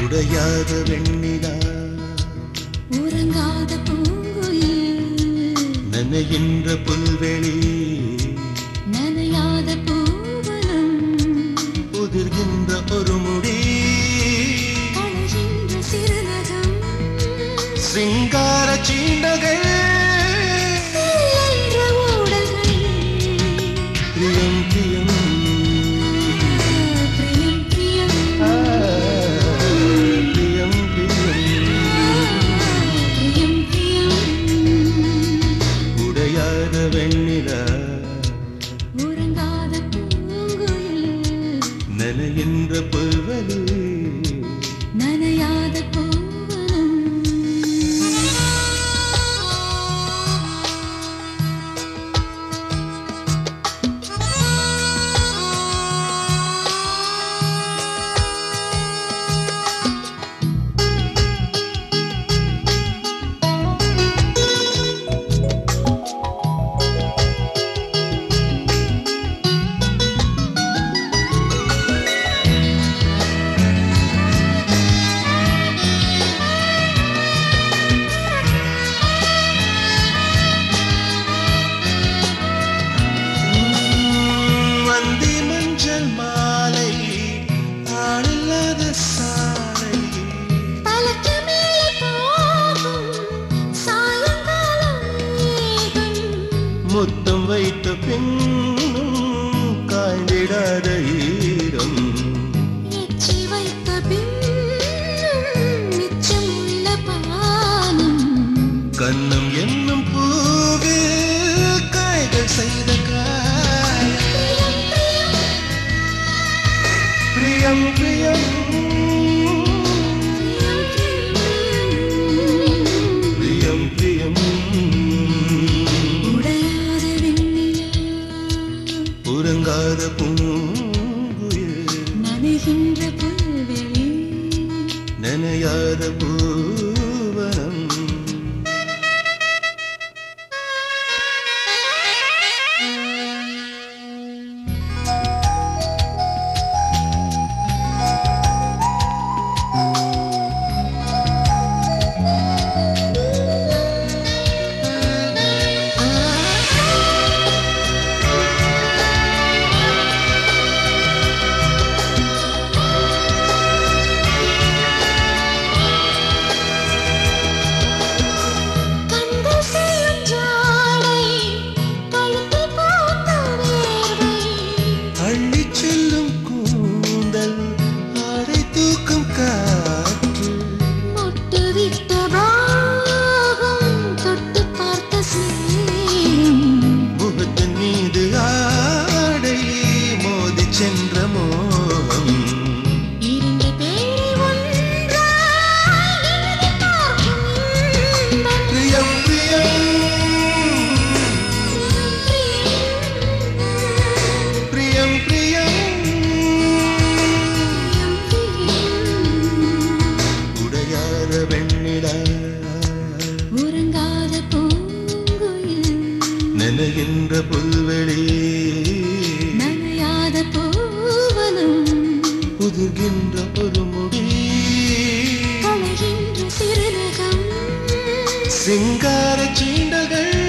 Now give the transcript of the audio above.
உடையாத வெண்ணிலா உறங்காத பூங்குயில் நனைகின்ற புல்வெளி நனையாத பூவனம் உதிர்கின்ற ஒரு முடி அழகின்ற சிறுநகம் சிங்கார சீண்டகள் என்ற ஊடல்கள் பிரியம் பிரியம் பிரியம் பிரியம் ஆ, பிரியம் பிரியம் பிரியம் பிரியம் உடையாத வெண்ணிலா உறங்காத பூங்குயில் நனைகின்ற புல்வெளி நனையாத பூவனம் வந்தி மஞ்சள் மாலை ஆளில்லாத சாலை பலக்கு மேலே போகும் சாயங்காலம் மேகம் முத்தம் வைத்த பின்னும் காய்ந்திடாத ஈரம் எச்சி வைத்த பின்னும் மிச்சம் உள்ள பானம் கண்ணம் என்னும் பூவில் காய்கள் செய்த காய் பிரியம் பிரியம் பிரியம் பிரியம் உடையாத வெண்ணிலா உறங்காத பூங்குயில் நனைகின்ற புல்வெளி நனையாத பூவனம் கண்கள் செய்யும் ஜாடை கழுத்தில் பூத்த வேர்வை அள்ளிச் செல்லும் கூந்தல் ஆடை தூக்கும் காற்று மொட்டு விட்ட பாகம் தொட்டு பார்த்த சேரும் முகத்தின் மீது ஆடை மோதி சென்ற மோகம் இரண்டு பேரை ஒன்றாய் எழுதி பார்க்கும் இன்பம். பிரியம் பிரியம் பிரியம் பிரியம் உடையாத வெண்ணிலா உறங்காத பூங்குயில் நனைகின்ற புல்வெளி நனையாத பூவனம் உதிர்கின்ற ஒரு முடி களைகின்ற சிறுநகம் சிங்கார சீண்டகள்